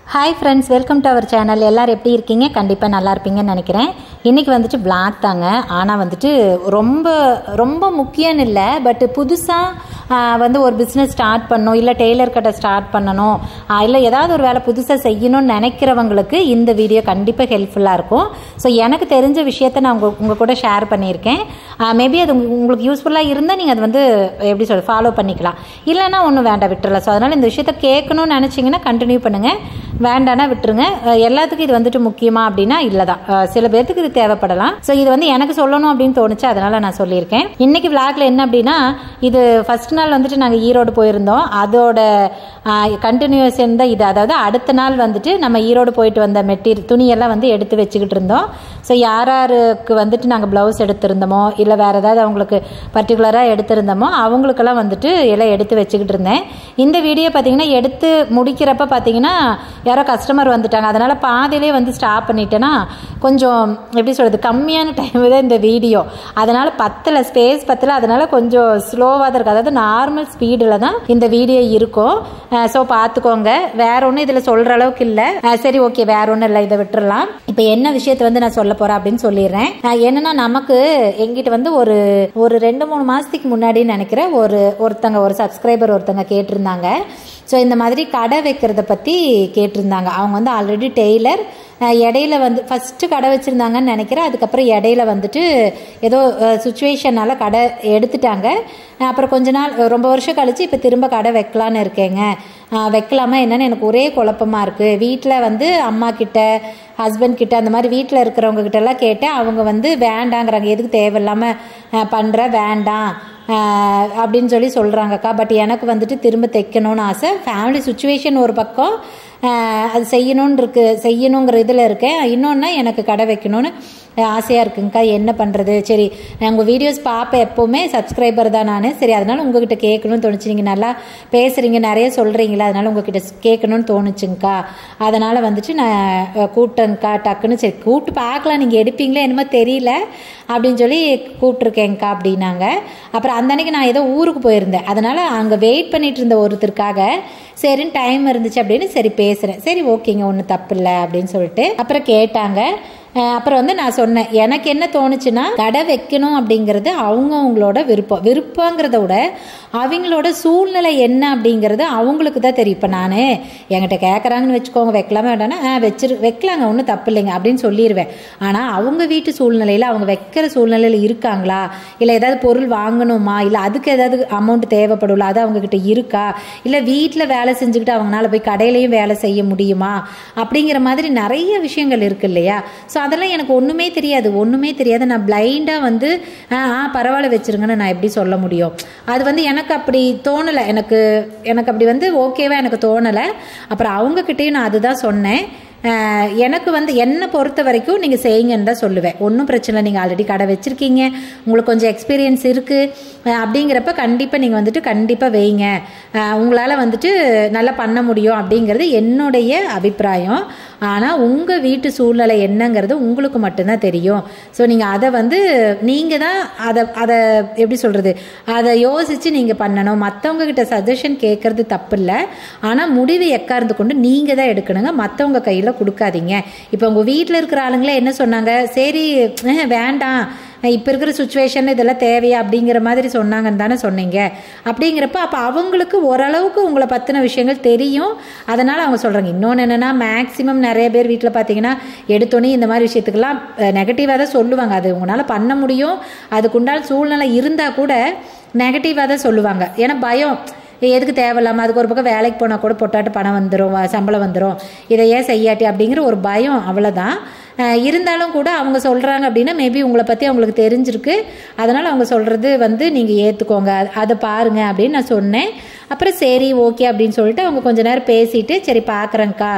hi friends welcome to our channel எல்லோரும் எப்படி இருக்கீங்க கண்டிப்பாக நல்லா இருப்பீங்கன்னு நினைக்கிறேன் இன்றைக்கி வந்துட்டு பிளாக் தாங்க ஆனால் வந்துட்டு ரொம்ப ரொம்ப முக்கியம்னு இல்லை பட் புதுசாக வந்து ஒரு பிஸ்னஸ் ஸ்டார்ட் பண்ணணும் இல்லை டெய்லர் கடை ஸ்டார்ட் பண்ணணும் இல்லை ஏதாவது ஒரு வேலை புதுசாக செய்யணும்னு நினைக்கிறவங்களுக்கு இந்த வீடியோ கண்டிப்பாக ஹெல்ப்ஃபுல்லாக இருக்கும் ஸோ எனக்கு தெரிஞ்ச விஷயத்த நான் உங்கள் உங்கள் கூட ஷேர் பண்ணியிருக்கேன் மேபி அது உங்க- உங்களுக்கு யூஸ்ஃபுல்லாக இருந்தால் நீங்கள் அது வந்து எப்படி சொல்ற ஃபாலோ பண்ணிக்கலாம் இல்லைன்னா ஒன்றும் வேண்டாம் விட்டுறலாம் ஸோ அதனால் இந்த விஷயத்த கேட்கணும்னு நினச்சிங்கன்னா கண்டினியூ பண்ணுங்கள் வேண்டானா விட்டுருங்க அஹ் எல்லாத்துக்கும் இது வந்துட்டு முக்கியமா அப்படின்னா இல்லதான் அஹ் சில பேர்த்துக்கு இது தேவைப்படலாம் ஸோ இது வந்து எனக்கு சொல்லணும் அப்படின்னு தோணுச்சு அதனால நான் சொல்லியிருக்கேன் இன்னைக்கு விளாக்ல என்ன அப்படின்னா இது ஃபர்ஸ்ட் நாள் வந்துட்டு நாங்கள் ஈரோடு போயிருந்தோம் அதோட கண்டினியூஷன் தான் இது அதாவது அடுத்த நாள் வந்துட்டு நம்ம ஈரோடு போயிட்டு வந்த மெட்டீரியல் துணியெல்லாம் வந்து எடுத்து வச்சுக்கிட்டு இருந்தோம் ஸோ யார் யாருக்கு வந்துட்டு நாங்கள் ப்ளவுஸ் எடுத்திருந்தோமோ இல்லை வேற ஏதாவது அவங்களுக்கு பர்டிகுலராக எடுத்திருந்தோமோ அவங்களுக்கெல்லாம் வந்துட்டு எல்லாம் எடுத்து வச்சுக்கிட்டு இருந்தேன் இந்த வீடியோ பார்த்தீங்கன்னா எடுத்து முடிக்கிறப்ப பார்த்தீங்கன்னா யாரோ கஸ்டமர் வந்துட்டாங்க அதனால பாதியிலே வந்து ஸ்டாப் பண்ணிட்டேன்னா கொஞ்சம் எப்படி சொல்றது கம்மியான டைம் தான் இந்த வீடியோ அதனால பத்தில் ஸ்பேஸ் பத்தில் அதனால கொஞ்சம் ஸ்லோவாக தான் இருக்கு அதாவது நார்மல் ஸ்பீடில் தான் இந்த வீடியோ இருக்கும் ஸோ பார்த்துக்கோங்க வேற ஒன்றும் இதில் சொல்கிற அளவுக்கு இல்லை சரி ஓகே வேற ஒன்றும் இல்லை இதை விட்டுறலாம் இப்போ என்ன விஷயத்தை வந்து நான் சொல்ல போகிறேன் அப்படின்னு சொல்லிடுறேன் அஹ் என்னன்னா நமக்கு எங்கிட்ட வந்து ஒரு ஒரு ரெண்டு மூணு மாதத்துக்கு முன்னாடி நினைக்கிறேன் ஒரு ஒருத்தங்க ஒரு சப்ஸ்கிரைபர் ஒருத்தங்க கேட்டிருந்தாங்க ஸோ இந்த மாதிரி கடை வைக்கிறத பற்றி கேட்டிருந்தாங்க அவங்க வந்து ஆல்ரெடி டெய்லர் இடையில வந்து ஃபஸ்ட்டு கடை வச்சுருந்தாங்கன்னு நினைக்கிறேன் அதுக்கப்புறம் இடையில வந்துட்டு ஏதோ சுச்சுவேஷனால கடை எடுத்துட்டாங்க அஹ் அப்புறம் கொஞ்ச நாள் அஹ் ரொம்ப வருஷம் கழிச்சு இப்போ திரும்ப கடை வைக்கலான்னு இருக்கேங்க அஹ் வைக்கலாமா என்னன்னு எனக்கு ஒரே குழப்பமா இருக்கு வீட்டில் வந்து அம்மா கிட்ட ஹஸ்பண்ட் கிட்ட அந்த மாதிரி வீட்டில் இருக்கிறவங்க கிட்ட எல்லாம் கேட்டேன் அவங்க வந்து வேண்டாங்கிறாங்க எதுக்கு தேவையில்லாம அஹ் பண்ற வேண்டாம் ஆஹ் அப்படின்னு சொல்லி சொல்கிறாங்கக்கா பட் எனக்கு வந்துட்டு திரும்ப தைக்கணும்னு ஆசை ஃபேமிலி சுச்சுவேஷன் ஒரு பக்கம் ஆஹ் அது செய்யணும்னு இருக்கு செய்யணுங்கிற இதில் இருக்கேன் இன்னொன்று எனக்கு கடை வைக்கணும்னு ஆசையாக இருக்குங்கக்கா என்ன பண்ணுறது சரி நான் உங்கள் வீடியோஸ் பார்ப்பேன் எப்போவுமே சப்ஸ்கிரைபர் தான் நான் சரி அதனால் உங்ககிட்ட கேட்கணும்னு தோணுச்சு நீங்கள் நல்லா பேசுகிறீங்க நிறைய சொல்கிறீங்களா அதனால் உங்ககிட்ட கேட்கணும்னு தோணுச்சுங்கக்கா அதனால் வந்துட்டு நான் அஹ், கூப்பிட்டேங்க்கா டக்குன்னு சரி கூப்பிட்டு பார்க்கலாம் நீங்கள் எடுப்பீங்களே என்னமோ தெரியல அப்படின்னு சொல்லி கூப்பிட்ருக்கேங்க்கா அப்படின்னாங்க அப்புறம் அந்த அன்னைக்கு நான் ஏதோ ஊருக்கு போயிருந்தேன் அதனால் அங்கே வெயிட் பண்ணிட்டு இருந்த ஒருத்தருக்காக சரின்னு டைம் இருந்துச்சு அப்படின்னு சரி பேசுகிறேன் சரி ஓகேங்க ஒன்றும் தப்பு இல்லை அப்படின்னு சொல்லிட்டு அப்புறம் கேட்டாங்க அஹ் அப்புறம் வந்து நான் சொன்னேன் எனக்கு என்ன தோணுச்சுன்னா கடை வைக்கணும் அப்படிங்கிறது அவங்கவுங்களோட விருப்பம் விருப்பங்கிறத விட அவங்களோட சூழ்நிலை என்ன அப்படிங்கிறது அவங்களுக்கு தான் தெரியும் இப்போ நான் என்கிட்ட கேட்குறாங்கன்னு வச்சுக்கோங்க வைக்கலாமா வேண்டாம்னா ஆ வச்சிரு வைக்கலாங்க ஒன்றும் தப்பு இல்லைங்க அப்படின்னு சொல்லிடுவேன் ஆனால் அவங்க வீட்டு சூழ்நிலையில் அவங்க வைக்கிற சூழ்நிலையில் இருக்காங்களா இல்லை ஏதாவது பொருள் வாங்கணுமா இல்லை அதுக்கு ஏதாவது அமௌண்ட் தேவைப்படும்ல அது அவங்கக்கிட்ட இருக்கா இல்லை வீட்டில் வேலை செஞ்சுக்கிட்டு அவங்களால போய் கடையிலையும் வேலை செய்ய முடியுமா அப்படிங்கிற மாதிரி நிறைய விஷயங்கள் இருக்கு இல்லையா ஸோ அதெல்லாம் எனக்கு ஒன்றுமே தெரியாது ஒன்றுமே தெரியாது நான் பிளைண்டாக வந்து ஆ ஆ பரவாயில்ல வச்சிருங்கன்னு நான் எப்படி சொல்ல முடியும் அது வந்து எனக்கு அப்படி தோணலை எனக்கு எனக்கு அப்படி வந்து ஓகேவா எனக்கு தோணலை அப்புறம் அவங்கக்கிட்டேயும் நான் அதுதான் சொன்னேன் ஆஹ் எனக்கு வந்து என்னை பொறுத்த வரைக்கும் நீங்கள் செய்யுங்கன்னு தான் சொல்லுவேன் ஒன்றும் பிரச்சனை இல்லை நீங்கள் ஆல்ரெடி கடை வச்சுருக்கீங்க உங்களுக்கு கொஞ்சம் எக்ஸ்பீரியன்ஸ் இருக்குது அப்படிங்கிறப்ப கண்டிப்பாக நீங்கள் வந்துட்டு கண்டிப்பாக வைங்க உங்களால் வந்துட்டு நல்லா பண்ண முடியும் அப்படிங்கிறது என்னுடைய அபிப்பிராயம் ஆனால் உங்கள் வீட்டு சூழ்நிலை என்னங்கிறது உங்களுக்கு மட்டும்தான் தெரியும் ஸோ நீங்கள் அதை வந்து நீங்கள் தான் அதை அதை எப்படி சொல்கிறது அதை யோசித்து நீங்கள் பண்ணணும் மற்றவங்க கிட்ட சஜஷன் கேட்கறது தப்பு இல்லை ஆனால் முடிவு எக்கார்ந்து கொண்டு நீங்கள் தான் எடுக்கணுங்க மற்றவங்க கையில் கொடுக்காதீங்க இப்போ உங்கள் வீட்டில் இருக்கிற ஆளுங்களே என்ன சொன்னாங்க சரி அஹ், வேண்டாம் இப்போ இருக்கிற சுச்சுவேஷன் இதெல்லாம் தேவையா அப்படிங்கிற மாதிரி சொன்னாங்கன்னு தானே சொன்னீங்க அப்படிங்கிறப்ப அப்போ அவங்களுக்கு ஓரளவுக்கு உங்களை பற்றின விஷயங்கள் தெரியும் அதனால் அவங்க சொல்கிறாங்க இன்னொன்று என்னென்னா மேக்ஸிமம் நிறைய பேர் வீட்டில் பார்த்தீங்கன்னா எடுத்தோன்னே இந்த மாதிரி விஷயத்துக்கெல்லாம் நெகட்டிவாக தான் சொல்லுவாங்க அது உங்களால் பண்ண முடியும் அதுக்குண்டான சூழ்நிலை இருந்தால் கூட நெகட்டிவாக தான் சொல்லுவாங்க ஏன்னா பயம் எதுக்கு தேவையில்லாமல் அதுக்கு ஒரு பக்கம் வேலைக்கு போனால் கூட பொட்டாட்டு பணம் வந்துடும் சம்பளம் வந்துடும் இதை ஏன் செய்யாட்டி அப்படிங்கிற ஒரு பயம் அவ்வளோதான் அஹ் இருந்தாலும் கூட அவங்க சொல்கிறாங்க அப்படின்னா மேபி உங்களை பற்றி அவங்களுக்கு தெரிஞ்சிருக்கு அதனால் அவங்க சொல்கிறது வந்து நீங்கள் ஏற்றுக்கோங்க அதை பாருங்க அப்படின்னு நான் சொன்னேன் அப்புறம் சரி ஓகே அப்படின்னு சொல்லிட்டு அவங்க கொஞ்ச நேரம் பேசிட்டு சரி பார்க்குறேங்க்கா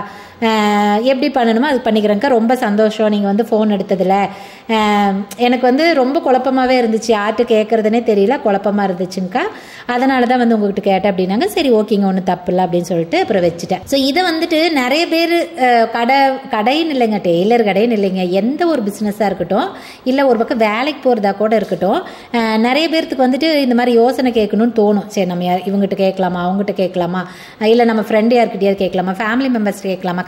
எப்படி பண்ணணுமோ அது பண்ணிக்கிறேங்க்கா ரொம்ப சந்தோஷம் நீங்கள் வந்து ஃபோன் எடுத்ததில் அஹ் எனக்கு வந்து ரொம்ப குழப்பமாகவே இருந்துச்சு யார்கிட்ட கேட்குறதுனே தெரியல குழப்பமாக இருந்துச்சுங்க்கா அதனால தான் வந்து உங்ககிட்ட கேட்டேன் அப்படின்னாங்க சரி ஓகேங்க ஒன்றும் தப்பு இல்லை அப்படின்னு சொல்லிட்டு அப்புறம் வச்சுட்டேன் ஸோ இதை வந்துட்டு நிறைய பேர் கடை கடைன்னு இல்லைங்க டெய்லர் கடைன்னு இல்லைங்க எந்த ஒரு பிஸ்னஸாக இருக்கட்டும் இல்லை ஒரு பக்கம் வேலைக்கு போகிறதா கூட இருக்கட்டும் அஹ் நிறைய பேர்த்துக்கு வந்துட்டு இந்த மாதிரி யோசனை கேட்கணும்னு தோணும் சரி நம்ம யார் இவங்ககிட்ட கேட்கலாமா அவங்ககிட்ட கேட்கலாமா இல்லை நம்ம ஃப்ரெண்டு யார்கிட்டயாவது கேட்கலாமா ஃபேமிலி மெம்பர்ஸ் கேட்கலாமா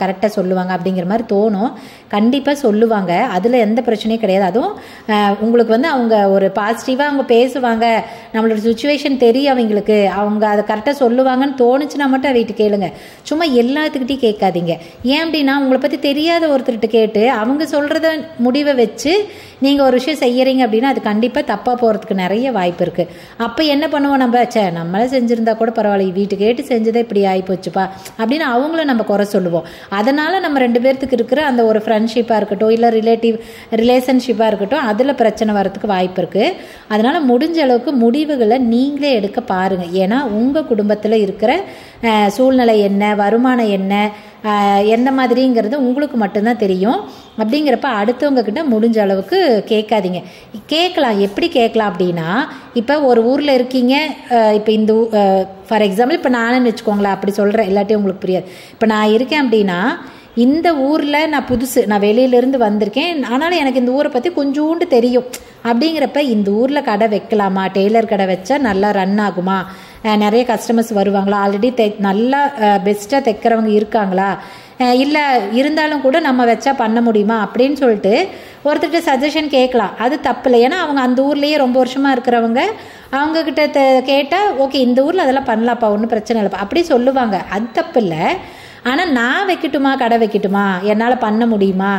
கரெக்டாக சொல்லுவாங்க அப்படிங்கிற மாதிரி தோணும் கண்டிப்பாக சொல்லுவாங்க அதில் எந்த பிரச்சனையும் கிடையாது அதுவும் அஹ், உங்களுக்கு வந்து அவங்க ஒரு பாசிட்டிவாக அவங்க பேசுவாங்க நம்மளோட சுச்சுவேஷன் தெரியும் அவங்களுக்கு அவங்க அதை கரெக்டாக சொல்லுவாங்கன்னு தோணுச்சுன்னா மட்டும் வீட்டு கேளுங்க சும்மா எல்லாத்துக்கிட்டையும் கேட்காதீங்க ஏன் அப்படின்னா உங்களை பற்றி தெரியாத ஒருத்தர்கிட்ட கேட்டு அவங்க சொல்கிறத முடிவை வச்சு நீங்கள் ஒரு விஷயம் செய்யறீங்க அப்படின்னா அது கண்டிப்பாக தப்பாக போகிறதுக்கு நிறைய வாய்ப்பு இருக்குது அப்போ என்ன பண்ணுவோம் நம்ம ச்சே நம்மளே செஞ்சுருந்தா கூட பரவாயில்ல வீட்டு கேட்டு செஞ்சதே இப்படி ஆகிப்போச்சுப்பா அப்படின்னு அவங்கள நம்ம குறை சொல்லுவோம் அதனால் நம்ம ரெண்டு பேர்த்துக்கு இருக்கிற அந்த ஒரு ஃப்ரெண்ட்ஷிப்பாக இருக்கட்டும் இல்லை ரிலேட்டிவ் ரிலேஷன்ஷிப்பாக இருக்கட்டும் அதில் பிரச்சனை வரதுக்கு வாய்ப்பு இருக்குது அதனால் முடிஞ்ச அளவுக்கு முடிவுகளை நீங்களே எடுக்க பாருங்கள் ஏன்னா உங்கள் குடும்பத்தில் இருக்கிற அஹ், சூழ்நிலை என்ன வருமானம் என்ன அஹ், எந்த மாதிரிங்கிறது உங்களுக்கு மட்டும்தான் தெரியும் அப்படிங்கிறப்ப அடுத்தவங்க கிட்ட முடிஞ்ச அளவுக்கு கேட்காதீங்க கேட்கலாம் எப்படி கேட்கலாம் அப்படின்னா இப்போ ஒரு ஊரில் இருக்கீங்க அஹ், இப்போ இந்த ஃபார் எக்ஸாம்பிள் இப்போ நானுன்னு வச்சுக்கோங்களேன் அப்படி சொல்கிறேன் எல்லாத்தையும் உங்களுக்கு புரியாது இப்போ நான் இருக்கேன் அப்படின்னா இந்த ஊரில் நான் புதுசு நான் வெளியிலேருந்து வந்திருக்கேன் ஆனாலும் எனக்கு இந்த ஊரை பற்றி கொஞ்சோண்டு தெரியும் அப்படிங்கிறப்ப இந்த ஊரில் கடை வைக்கலாமா டெய்லர் கடை வச்சா நல்லா ரன் ஆகுமா அஹ் நிறைய கஸ்டமர்ஸ் வருவாங்களா ஆல்ரெடி தெ நல்லா பெஸ்ட்டாக தைக்கிறவங்க இருக்காங்களா இல்லை இருந்தாலும் கூட நம்ம வச்சா பண்ண முடியுமா அப்படின்னு சொல்லிட்டு ஒருத்தர்கிட்ட சஜஷன் கேட்கலாம் அது தப்பு இல்லை ஏன்னா அவங்க அந்த ஊர்லேயே ரொம்ப வருஷமாக இருக்கிறவங்க அவங்கக்கிட்ட கேட்டால் ஓகே இந்த ஊரில் அதெல்லாம் பண்ணலாம்ப்பா ஒன்றும் பிரச்சனை இல்லைப்பா அப்படி சொல்லுவாங்க அது தப்பு இல்லை ஆனால் நான் வைக்கட்டுமா கடை வைக்கட்டுமா என்னால் பண்ண முடியுமா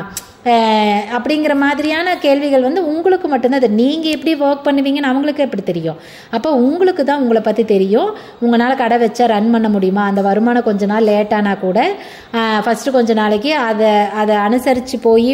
அஹ் அப்படிங்கிற மாதிரியான கேள்விகள் வந்து உங்களுக்கு மட்டும்தான் அது நீங்கள் எப்படி ஒர்க் பண்ணுவீங்கன்னு அவங்களுக்கு எப்படி தெரியும் அப்போ உங்களுக்கு தான் உங்களை பற்றி தெரியும் உங்களால் கடை வச்சா ரன் பண்ண முடியுமா அந்த வருமானம் கொஞ்ச நாள் லேட்டானா கூட ஃபஸ்ட்டு கொஞ்ச நாளைக்கு அதை அதை அனுசரித்து போய்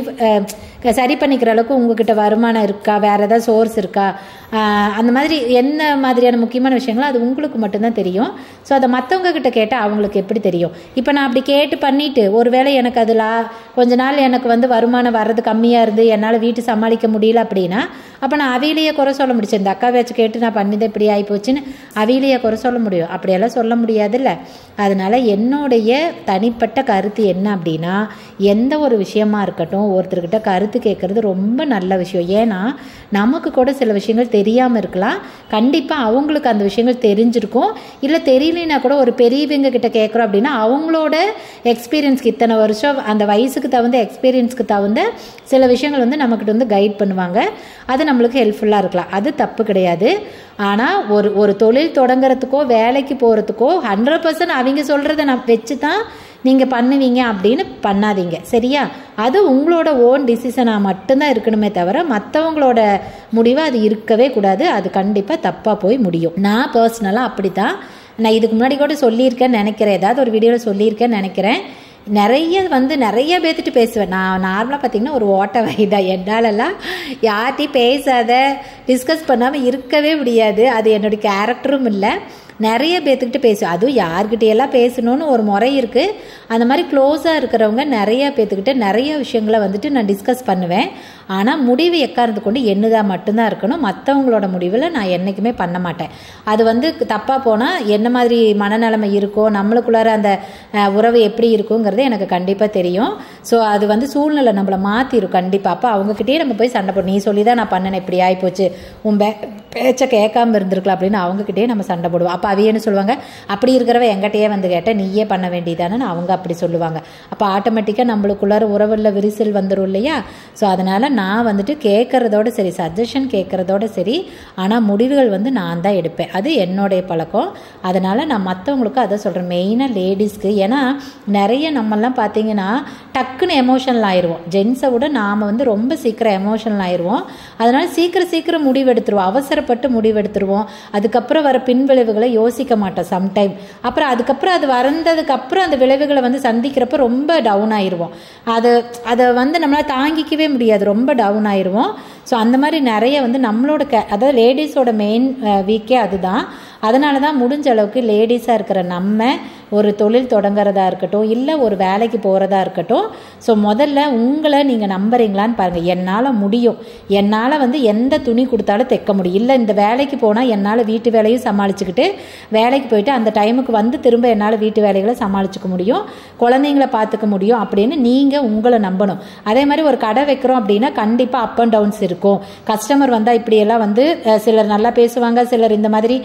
சரி பண்ணிக்கிற அளவுக்கு உங்ககிட்ட வருமானம் இருக்கா வேறு ஏதாவது சோர்ஸ் இருக்கா அஹ் அந்த மாதிரி என்ன மாதிரியான முக்கியமான விஷயங்களோ அது உங்களுக்கு மட்டும்தான் தெரியும் ஸோ அதை மற்றவங்க கிட்ட கேட்டால் அவங்களுக்கு எப்படி தெரியும் இப்போ நான் அப்படி கேட்டு பண்ணிட்டு ஒருவேளை எனக்கு அதில் கொஞ்ச நாள் எனக்கு வந்து வருமானம் வர்றது கம்மியாக இருந்து என்னால் வீட்டு சமாளிக்க முடியல அப்படின்னா அப்போ நான் அவியிலேயே குறை சொல்ல முடிச்சு இந்த அக்கா வச்சு கேட்டு நான் பண்ணிதான் இப்படி ஆகி போச்சுன்னு அவியிலேயே குறை சொல்ல முடியும் அப்படியெல்லாம் சொல்ல முடியாதுல்ல அதனால என்னுடைய தனிப்பட்ட கருத்து என்ன அப்படின்னா எந்த ஒரு விஷயமா இருக்கட்டும் ஒருத்தர்கிட்ட கருத்து கேட்கறது ரொம்ப நல்ல விஷயம் ஏன்னா நமக்கு கூட சில விஷயங்கள் தெரியாமல் இருக்கலாம் கண்டிப்பாக அவங்களுக்கு அந்த விஷயங்கள் தெரிஞ்சிருக்கும் இல்லை தெரியலனா கூட ஒரு பெரியவங்க கிட்ட கேட்குறோம் அப்படின்னா அவங்களோட எக்ஸ்பீரியன்ஸ்க்கு இத்தனை வருஷம் அந்த வயசுக்கு தகுந்த எக்ஸ்பீரியன்ஸ்க்கு தகுந்த சில விஷயங்கள் வந்து நமக்கிட்ட வந்து கைட் பண்ணுவாங்க அது நம்மளுக்கு ஹெல்ப்ஃபுல்லாக இருக்கலாம் அது தப்பு கிடையாது ஆனால் ஒரு ஒரு தொழில் தொடங்குறதுக்கோ வேலைக்கு போகிறதுக்கோ ஹண்ட்ரட் பர்சன்ட் அவங்க சொல்கிறத நான் வச்சு தான் நீங்கள் பண்ணுவீங்க அப்படின்னு பண்ணாதீங்க சரியா அது உங்களோட ஓன் டிசிஷனாக மட்டும்தான் இருக்கணுமே தவிர மற்றவங்களோட முடிவு அது இருக்கவே கூடாது அது கண்டிப்பாக தப்பாக போய் முடியும் நான் பர்சனலாக அப்படி தான் நான் இதுக்கு முன்னாடி கூட சொல்லியிருக்கேன்னு நினைக்கிறேன் ஏதாவது ஒரு வீடியோவில் சொல்லியிருக்கேன்னு நினைக்கிறேன் நிறைய வந்து நிறைய பேர்த்துட்டு பேசுவேன் நான் நார்மலாக பார்த்தீங்கன்னா ஒரு ஓட்ட வகைதா என்னாலலாம் யார்ட்டையும் பேசாத டிஸ்கஸ் பண்ணாமல் இருக்கவே முடியாது அது என்னுடைய கேரக்டரும் இல்லை நிறைய பேர்த்துக்கிட்ட பேசுவேன் அதுவும் யார்கிட்டயெல்லாம் பேசணும்னு ஒரு முறை இருக்குது அந்த மாதிரி க்ளோஸாக இருக்கிறவங்க நிறைய பேர்த்துக்கிட்ட நிறைய விஷயங்களை வந்துட்டு நான் டிஸ்கஸ் பண்ணுவேன் ஆனால் முடிவு எக்காரந்து கொண்டு என்னதாக மட்டும்தான் இருக்கணும் மற்றவங்களோட முடிவில் நான் என்றைக்குமே பண்ண மாட்டேன் அது வந்து தப்பாக போனால் என்ன மாதிரி மனநிலைமை இருக்கோ நம்மளுக்குள்ளார அந்த அஹ், உறவு எப்படி இருக்குங்கிறது எனக்கு கண்டிப்பாக தெரியும் ஸோ அது வந்து சூழ்நிலை நம்மளை மாற்றிடும் கண்டிப்பாக அப்போ அவங்கக்கிட்டே நம்ம போய் சண்டை போடும் நீ சொல்லி தான் நான் பண்ணினேன் இப்படி ஆகிப்போச்சு உன் பே பேச்சை கேட்காம இருந்திருக்கலாம் அப்படின்னு அவங்கக்கிட்டே நம்ம சண்டை போடுவோம் அப்போ அவைய என்ன சொல்லுவாங்க அப்படி இருக்கிறவ எங்கிட்டயே வந்து கேட்டால் நீயே பண்ண வேண்டியதானு அவங்க அப்படி சொல்லுவாங்க அப்போ ஆட்டோமேட்டிக்காக நம்மளுக்குள்ளார உறவுல விரிசல் வந்துடும் இல்லையா ஸோ அதனால் நான் வந்துட்டு கேட்குறதோட சரி சஜஷன் கேட்குறதோட சரி ஆனால் முடிவுகள் வந்து நான் தான் எடுப்பேன் அது என்னுடைய பழக்கம் அதனால் நான் மற்றவங்களுக்கு அதை சொல்கிறேன் மெயினாக லேடிஸ்க்கு ஏன்னா நிறைய நம்மெல்லாம் பார்த்தீங்கன்னா டக்குன்னு எமோஷனல் ஆயிடுவோம் ஜென்ஸை விட நாம் வந்து ரொம்ப சீக்கிரம் எமோஷனல் ஆயிடுவோம் அதனால சீக்கிரம் சீக்கிரம் முடிவெடுத்துருவோம் அவசரப்பட்டு முடிவெடுத்துருவோம் அதுக்கப்புறம் வர பின்விளைவுகளை யோசிக்க மாட்டோம் சம்டைம் அப்புறம் அதுக்கப்புறம் அது வந்ததுக்கு அப்புறம் அந்த விளைவுகளை வந்து சந்திக்கிறப்ப ரொம்ப டவுன் ஆயிடுவோம் அது அதை வந்து நம்மளால் தாங்கிக்கவே முடியாது ரொம்ப டவுன் ஆயிடுவோம் ஸோ அந்த மாதிரி நிறைய வந்து நம்மளோட க அதாவது லேடிஸோட மெயின் வீக்கே அதுதான் அதனால தான் முடிஞ்ச அளவுக்கு லேடிஸாக இருக்கிற நம்ம ஒரு தொழில் தொடங்குறதா இருக்கட்டும் இல்லை ஒரு வேலைக்கு போகிறதா இருக்கட்டும் ஸோ முதல்ல உங்களை நீங்கள் நம்புறீங்களான்னு பாருங்கள் என்னால் முடியும் என்னால் வந்து எந்த துணி கொடுத்தாலும் தைக்க முடியும் இல்லை இந்த வேலைக்கு போனால் என்னால் வீட்டு வேலையும் சமாளிச்சுக்கிட்டு வேலைக்கு போயிட்டு அந்த டைமுக்கு வந்து திரும்ப என்னால் வீட்டு வேலைகளை சமாளிச்சுக்க முடியும் குழந்தைங்கள பார்த்துக்க முடியும் அப்படின்னு நீங்கள் உங்களை நம்பணும் அதே மாதிரி ஒரு கடை வைக்கிறோம் அப்படின்னா கண்டிப்பாக அப் அண்ட் டவுன்ஸ் இருக்கும் கஸ்டமர் வந்தால் இப்படியெல்லாம் வந்து அஹ், சிலர் நல்லா பேசுவாங்க சிலர் இந்த மாதிரி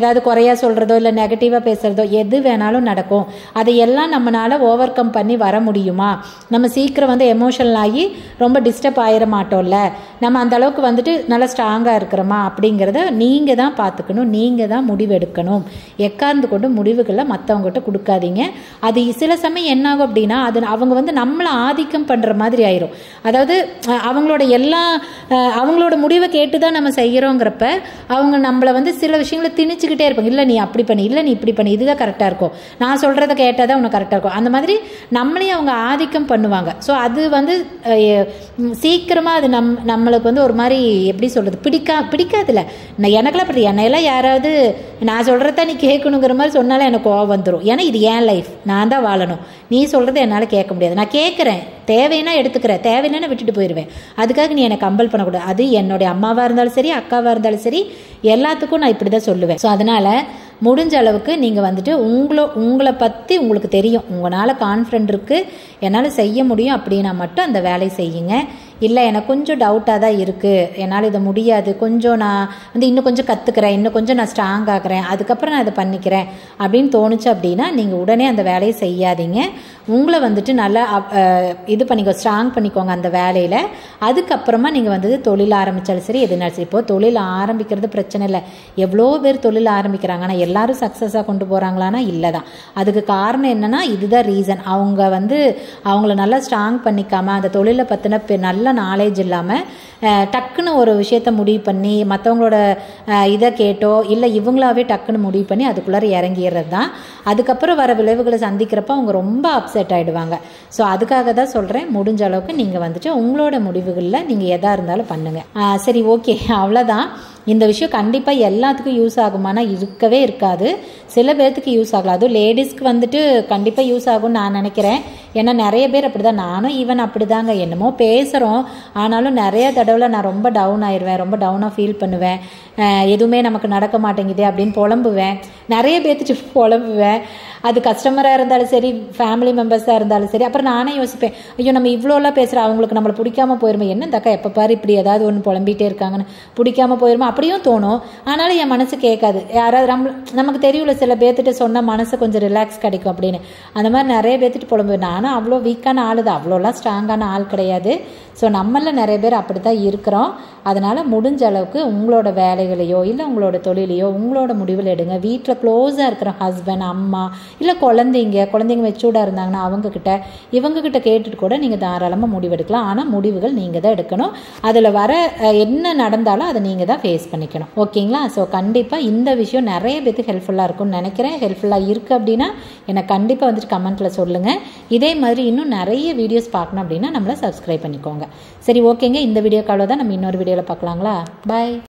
ஏதாவது குறையா சொல்கிறதோ இல்லை நெகட்டிவாக பேசுகிறதோ எது வேணாலும் நடக்கும் அதையெல்லாம் நம்மளால் ஓவர் கம் பண்ணி வர முடியுமா நம்ம சீக்கிரம் வந்து எமோஷனல் ஆகி ரொம்ப டிஸ்டர்ப் ஆயிட மாட்டோம்ல நம்ம அந்த அளவுக்கு வந்துட்டு நல்லா ஸ்ட்ராங்காக இருக்கிறோமா அப்படிங்கிறத நீங்கள் தான் பார்த்துக்கணும் நீங்கள் தான் முடிவெடுக்கணும் எக்கார்ந்து கொண்டு முடிவுகளை மற்றவங்ககிட்ட கொடுக்காதீங்க அது சில சமயம் என்ன ஆகும் அப்படின்னா அது அவங்க வந்து நம்மளை ஆதிக்கம் பண்ணுற மாதிரி ஆயிரும் அதாவது அஹ், அவங்களோட எல்லா அஹ், அவங்களோட முடிவை கேட்டு தான் நம்ம செய்கிறோங்கிறப்ப அவங்க நம்மளை வந்து சில விஷயங்களை திணிச்சுக்கிட்டே இருப்பாங்க இல்லை நீ அப்படி பண்ணி இல்லை நீ இப்படி பண்ணி இதுதான் கரெக்டாக இருக்கும் நான் சொல்கிறத கேட்டால் தான் உனக்கு கரெக்டாக இருக்கும் அந்த மாதிரி நம்மளையும் அவங்க ஆதிக்கம் பண்ணுவாங்க ஸோ அது வந்து அஹ், உம், சீக்கிரமாக அது நம் நம்மளுக்கு வந்து ஒரு மாதிரி எப்படி சொல்கிறது பிடிக்கா பிடிக்காதுல்ல நான் எனக்கெல்லாம் அப்படி என்னையெல்லாம் யாராவது நான் சொல்கிறத நீ கேட்கணுங்கிற மாதிரி சொன்னாலே எனக்கு கோவம் வந்துடும் ஏன்னா இது ஏன் லைஃப் நான் தான் வாழணும் நீ சொல்கிறத என்னால் கேட்க முடியாது நான் கேட்குறேன் தேவைன்னா எடுத்துக்கிறேன் தேவையில்லைன்னா விட்டுட்டு போயிடுவேன் அதுக்காக நீ என்னை கம்பல் பண்ணக்கூடாது அது என்னுடைய அம்மாவாக இருந்தாலும் சரி அக்காவாக இருந்தாலும் சரி எல்லாத்துக்கும் நான் இப்படி தான் சொல்லுவேன் ஸோ அதனால் முடிஞ்ச அளவுக்கு நீங்கள் வந்துட்டு உங்களோ உங்களை பற்றி உங்களுக்கு தெரியும் உங்களால் கான்ஃபிடென்ட் இருக்குது என்னால் செய்ய முடியும் அப்படின்னா மட்டும் அந்த வேலையை செய்யுங்க இல்லை எனக்கு கொஞ்சம் டவுட்டாக தான் இருக்குது என்னால் இதை முடியாது கொஞ்சம் நான் வந்து இன்னும் கொஞ்சம் கற்றுக்கிறேன் இன்னும் கொஞ்சம் நான் ஸ்ட்ராங் ஆகிறேன் அதுக்கப்புறம் நான் இதை பண்ணிக்கிறேன் அப்படின்னு தோணுச்சு அப்படின்னா நீங்கள் உடனே அந்த வேலையை செய்யாதீங்க உங்களை வந்துட்டு நல்லா அப்- அஹ் இது பண்ணிக்கோ ஸ்ட்ராங் பண்ணிக்கோங்க அந்த வேலையில் அதுக்கப்புறமா நீங்கள் வந்து தொழில் ஆரம்பித்தாலும் சரி எதுனாலும் சரி இப்போ தொழில் ஆரம்பிக்கிறது பிரச்சனை இல்லை எவ்வளோ பேர் தொழில் ஆரம்பிக்கிறாங்க ஆனால் எல்லாரும் சக்ஸஸாக கொண்டு போகிறாங்களான்னா இல்லை தான் அதுக்கு காரணம் என்னன்னா இதுதான் ரீசன் அவங்க வந்து அவங்கள நல்லா ஸ்ட்ராங் பண்ணிக்காம அந்த தொழிலை பற்றின நல்ல நாலேஜ் இல்லாமல் டக்குன்னு ஒரு விஷயத்த முடிவு பண்ணி மற்றவங்களோட இதை கேட்டோ இல்லை இவங்களாவே டக்குன்னு முடிவு பண்ணி அதுக்குள்ளார இறங்கிடுறது தான் அதுக்கப்புறம் வர விளைவுகளை சந்திக்கிறப்ப அவங்க ரொம்ப அப்செட் ஆகிடுவாங்க ஸோ அதுக்காக தான் சொல்கிறேன் முடிஞ்ச அளவுக்கு நீங்கள் வந்துட்டு உங்களோட முடிவுகளில் நீங்கள் எதாக இருந்தாலும் பண்ணுங்கள் சரி ஓகே அவ்வளோதான் இந்த விஷயம் கண்டிப்பாக எல்லாத்துக்கும் யூஸ் ஆகுமானா இருக்கவே இருக்காது சில பேர்த்துக்கு யூஸ் ஆகலாம் அதுவும் லேடிஸ்க்கு வந்துட்டு கண்டிப்பாக யூஸ் ஆகும்னு நான் நினைக்கிறேன் ஏன்னா நிறைய பேர் அப்படி தான் நானும் ஈவன் அப்படி தாங்க என்னமோ பேசுகிறோம் ஆனாலும் நிறைய தடவை நான் ரொம்ப டவுன் ஆயிடுவேன் ரொம்ப டவுனாக ஃபீல் பண்ணுவேன் அஹ் எதுவுமே நமக்கு நடக்க மாட்டேங்குது அப்படின்னு புலம்புவேன் நிறைய பேர்த்துட்டு புலம்புவேன் அது கஸ்டமராக இருந்தாலும் சரி ஃபேமிலி மெம்பர்ஸாக இருந்தாலும் சரி அப்புறம் நானே யோசிப்பேன் ஐயோ நம்ம இவ்வளோலாம் பேசுகிறோம் அவங்களுக்கு நம்மளை பிடிக்காம போயிருமே என்ன இந்த அக்கா எப்போ பாரு இப்படி ஏதாவது ஒன்று புலம்பிகிட்டே இருக்காங்கன்னு பிடிக்காம போயிருமா அப்படியும் தோணும் ஆனாலும் என் மனசு கேட்காது யாராவது நம்ம நமக்கு தெரியும்ல சில பேர்த்துட்டு சொன்னால் மனசு கொஞ்சம் ரிலாக்ஸ் கிடைக்கும் அப்படின்னு அந்த மாதிரி நிறைய பேர்த்துட்டு புலம்பு நானும் அவ்வளோ வீக்கான ஆள் தான் அவ்வளோலாம் ஸ்ட்ராங்கான ஆள் கிடையாது ஸோ நம்மள நிறைய பேர் அப்படி தான் இருக்கிறோம் அதனால் முடிஞ்ச அளவுக்கு உங்களோட வேலைகளையோ இல்லை உங்களோட தொழிலையோ உங்களோட முடிவில் எடுங்க வீட்டில் க்ளோஸாக இருக்கிற ஹஸ்பண்ட் அம்மா இல்லை குழந்தைங்க குழந்தைங்க மெச்சூர்டாக இருந்தாங்கன்னா அவங்கக்கிட்ட இவங்கக்கிட்ட கேட்டுட்டு கூட நீங்கள் தாராளமாக முடிவெடுக்கலாம் ஆனால் முடிவுகள் நீங்கள் தான் எடுக்கணும் அதில் வர அஹ், என்ன நடந்தாலும் அதை நீங்கள் தான் ஃபேஸ் பண்ணிக்கணும் ஓகேங்களா ஸோ கண்டிப்பாக இந்த விஷயம் நிறைய பேருக்கு ஹெல்ப்ஃபுல்லாக இருக்கும்னு நினைக்கிறேன் ஹெல்ப்ஃபுல்லாக இருக்குது அப்படின்னா எனக்கு கண்டிப்பாக வந்துட்டு கமெண்ட்டில் சொல்லுங்கள் இதே மாதிரி இன்னும் நிறைய வீடியோஸ் பார்க்கணும் அப்படின்னா நம்மளை சப்ஸ்கிரைப் பண்ணிக்கோங்க சரி ஓகேங்க இந்த வீடியோக்கு அவ்வளோதான் நம்ம இன்னொரு வீடியோவில் பார்க்கலாங்களா பாய்